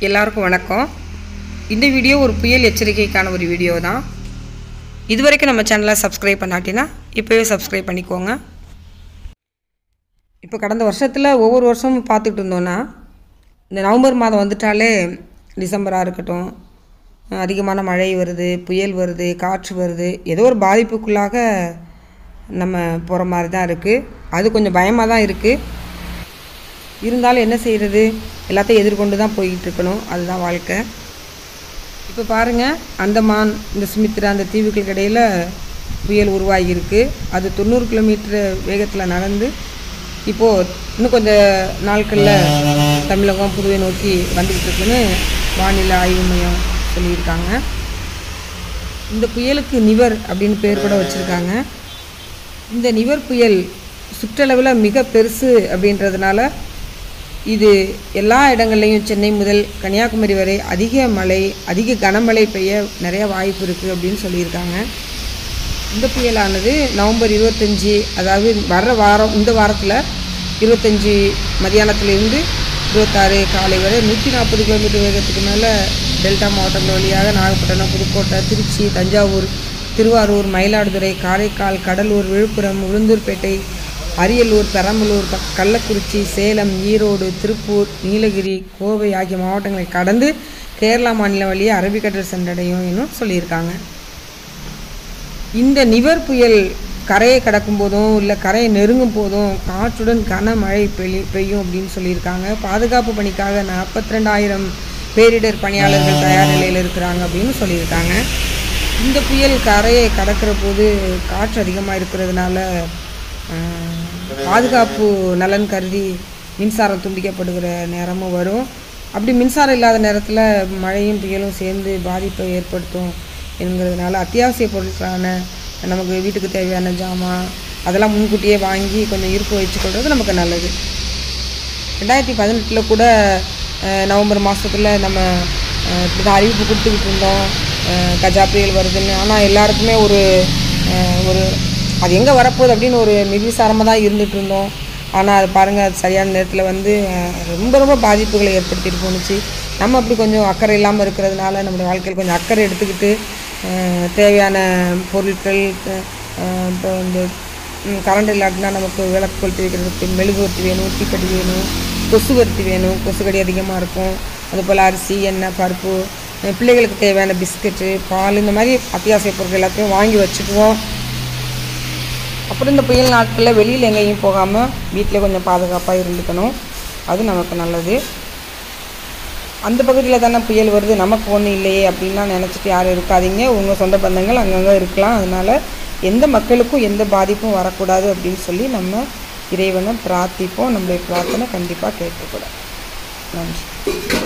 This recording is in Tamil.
எல்லாருக்கும் வணக்கம் இந்த வீடியோ ஒரு புயல் எச்சரிக்கைக்கான ஒரு வீடியோ தான் இதுவரைக்கும் நம்ம சேனலை சப்ஸ்கிரைப் பண்ணாட்டினா இப்போவே சப்ஸ்கிரைப் பண்ணிக்கோங்க இப்போ கடந்த வருஷத்தில் ஒவ்வொரு வருஷமும் பார்த்துட்டு இருந்தோன்னா இந்த நவம்பர் மாதம் வந்துட்டாலே டிசம்பராக இருக்கட்டும் அதிகமான மழை வருது புயல் வருது காற்று வருது ஏதோ ஒரு பாதிப்புக்குள்ளாக நம்ம போகிற மாதிரி தான் இருக்குது அது கொஞ்சம் பயமாக தான் இருக்குது இருந்தாலும் என்ன செய்கிறது எல்லாத்தையும் எதிர்கொண்டு தான் போய்கிட்டு இருக்கணும் அதுதான் வாழ்க்கை இப்போ பாருங்கள் அந்தமான் இந்த சுமித்ரா அந்த தீவுகளுக்கு இடையில் புயல் உருவாகியிருக்கு அது தொண்ணூறு கிலோமீட்டர் வேகத்தில் நடந்து இப்போது இன்னும் கொஞ்ச நாட்களில் தமிழகம் புதுவை நோக்கி வந்துக்கிட்டு இருக்குன்னு வானிலை ஆய்வு மையம் சொல்லியிருக்காங்க இந்த புயலுக்கு நிவர் அப்படின்னு பேர் கூட வச்சுருக்காங்க இந்த நிவர் புயல் சுற்றளவில் மிக பெருசு அப்படின்றதுனால இது எல்லா இடங்கள்லையும் சென்னை முதல் கன்னியாகுமரி வரை அதிக மழை அதிக கனமழை பெய்ய நிறைய வாய்ப்பு இருக்குது அப்படின்னு சொல்லியிருக்காங்க இந்த புயலானது நவம்பர் இருபத்தஞ்சி அதாவது வர்ற வாரம் இந்த வாரத்தில் இருபத்தஞ்சி மதியானத்துலேருந்து இருபத்தாறு காலை வரை நூற்றி நாற்பது கிலோமீட்டர் வேகத்துக்கு மேலே டெல்டா மாவட்டங்கள் வழியாக நாகப்பட்டினம் புதுக்கோட்டை திருச்சி தஞ்சாவூர் திருவாரூர் மயிலாடுதுறை காரைக்கால் கடலூர் விழுப்புரம் உளுந்தூர்பேட்டை அரியலூர் பெரம்பலூர் ப- கள்ளக்குறிச்சி சேலம் ஈரோடு திருப்பூர் நீலகிரி கோவை ஆகிய மாவட்டங்களை கடந்து கேரளா மாநிலம் வழியே அரபிக்கடல் சென்றடையும் இன்னும் சொல்லியிருக்காங்க இந்த நிவர் புயல் கரையை கடக்கும் போதும் இல்லை கரையை நெருங்கும் போதும் காற்றுடன் கனமழை பெய் பெய்யும் அப்படின்னு சொல்லியிருக்காங்க பாதுகாப்பு பணிக்காக நாற்பத்தி ரெண்டாயிரம் பேரிடர் பணியாளர்கள் தயார் நிலையில் இருக்கிறாங்க அப்படின்னு சொல்லியிருக்காங்க இந்த புயல் கரையை கடக்கிற போது காற்று அதிகமாக இருக்கிறதுனால ஆஹ், பாதுகாப்பு நலன் கருதி மின்சாரம் துண்டிக்கப்படுகிற நேரமும் வரும் அப்படி மின்சாரம் இல்லாத நேரத்தில் மழையும் புயலும் சேர்ந்து பாதிப்பை ஏற்படுத்தும் என்கிறதுனால அத்தியாவசிய பொருட்களான நமக்கு வீட்டுக்கு தேவையான ஜாமான் அதெல்லாம் முன்கூட்டியே வாங்கி கொஞ்சம் இருப்பு வச்சுக்கொள்வது நமக்கு நல்லது ரெண்டாயிரத்தி பதினெட்டில் கூட அஹ், நவம்பர் மாதத்தில் நம்ம அஹ், இப்படி தான் அறிவிப்பு கொடுத்துக்கிட்டு இருந்தோம் அஹ், கஜா புயல் வருதுன்னு ஆனால் எல்லாருக்குமே ஒரு அஹ், ஒரு அது எங்கே வரப்போகுது அப்படின்னு ஒரு நிர்விசாரமாக தான் இருந்துகிட்டு இருந்தோம் ஆனால் அது பாருங்கள் அது சரியான நேரத்தில் வந்து அஹ், ரொம்ப ரொம்ப பாதிப்புகளை ஏற்படுத்திட்டு போணுச்சு நம்ம அப்படி கொஞ்சம் அக்கறை இல்லாமல் இருக்கிறதுனால நம்மளுடைய வாழ்க்கையில் கொஞ்சம் அக்கறை எடுத்துக்கிட்டு அஹ், தேவையான பொருட்கள் அஹ், இப்போ இந்த கரண்ட் இல்லாட்டினா நமக்கு விளக்கு கொளுத்தி வைக்கிறதுக்கு மெழுகுவர்த்தி வேணும் தீப்பெட்டி வேணும் கொசுவர்த்தி வேணும் கொசுக்கடி அதிகமாக இருக்கும் அதுபோல் அரிசி எண்ணெய் பருப்பு அஹ் பிள்ளைகளுக்கு தேவையான பிஸ்கட்டு பால் இந்த மாதிரி அத்தியாவசிய பொருட்கள் எல்லாத்தையும் வாங்கி வச்சுக்குவோம் அப்புறம் இந்த புயல் நாட்களில் வெளியில் எங்கேயும் போகாமல் வீட்டில் கொஞ்சம் பாதுகாப்பாக இருந்துக்கணும் அது நமக்கு நல்லது அந்த பகுதியில் தானே புயல் வருது நமக்கு ஒன்றும் இல்லையே அப்படின்லாம் நினச்சிட்டு யாரும் இருக்காதீங்க உங்கள் சொந்த பந்தங்கள் அங்கங்கே இருக்கலாம் அதனால் எந்த மக்களுக்கும் எந்த பாதிப்பும் வரக்கூடாது அப்படின்னு சொல்லி நம்ம இறைவனை பிரார்த்திப்போம் நம்மளுடைய பிரார்த்தனை கண்டிப்பாக கேட்கக்கூடாது நன்றி